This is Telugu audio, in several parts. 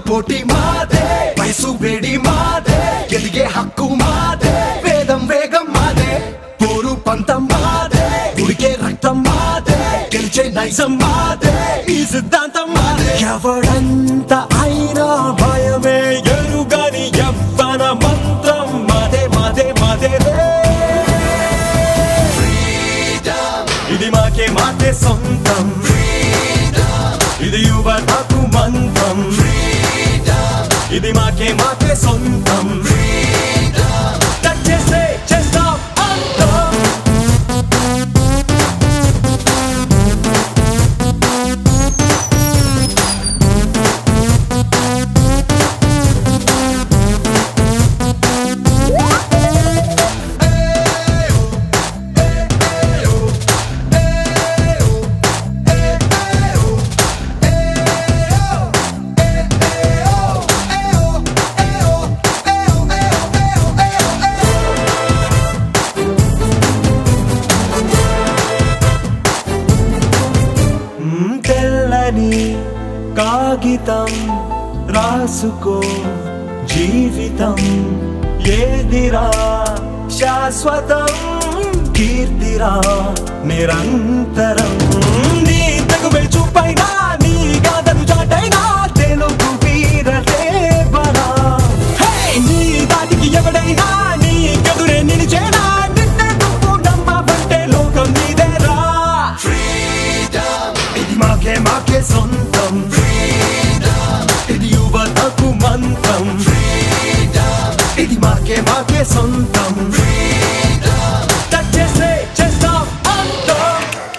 పోటీ మాదే వయసు వేడి మాదే ఎదిగే హక్కు మాదే వేదం వేగం మాదే పోరు పంతం మాదే ఉడికే రక్తం మాదే గెలిచే నైజం మాదే ఈ సిద్ధాంతం మాదే ఎవడంత అయినా భయమే ఎరుగని ఎవ్వన మంత్రం మాదే మాదే మాదే రే ఇది మాకే మాకే సొంతం ఇది యువతకు మంత్రం ఇది మాకే మాకే సొంతం టచ్ చేస్తే చేస్తాం అంతం మ్మ్, తెల్లని కాగితం రాసుకో జీవితం ఏదిరా శాశ్వతం కీర్తిరా నిరంతరం నీ తగువే చూపైనా నీ గాథను చాటైనా తెలుగు వీర దేవరా హే! నీ దాటికి ఎవడైనా నీ గదురే నిలిచేనా నిన్నే నువ్వు నమ్మవంటే లోకం నీదేరా ఇది మాకే మాకే సొంతం ఇది యువతకు మంత్రం ఇది మాకే మాకే సొంతం టచ్ చేస్తే చేస్తాం అంతం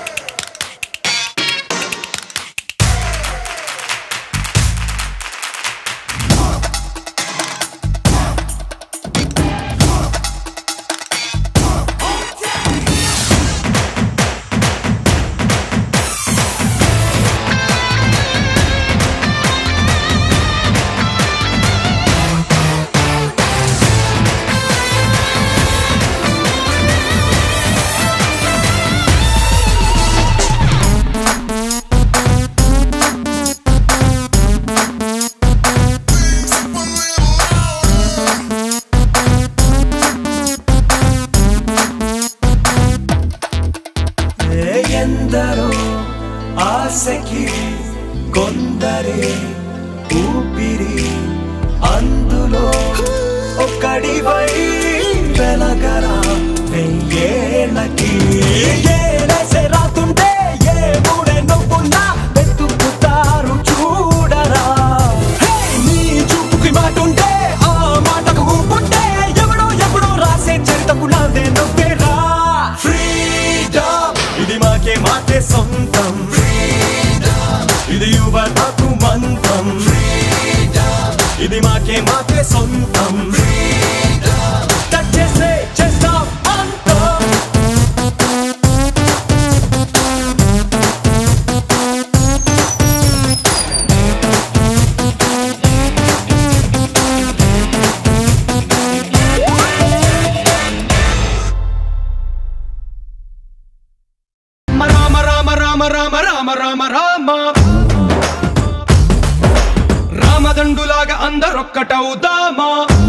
ఏ ఎందరో ఆశకి కొందరే ఊపిరి అందులో ఒక్కడివై వెలగరా వెయ్యేళ్ళకి ఏలసే రాతుంటే ఏ మూడే నవ్వున్నా వెతుకుతారు చూడరా హే! నీ చూపుకి మాటుంటే ఆ మాటకు ఊపుంటే ఎవడో ఎవడో రాసే చరితకు నాదే నవ్వేరా ఫ్రీడమ్ ఇది మాకే మాకే సొంతం ఇది యువతకు మంత్రం ఇది మాకే మాకే సొంతం టచ్ చేస్తే చేస్తాం అంతం రామ రామ రామ రామ రామ రామ రామ రామదండులాగా అందరొక్కటవుదామా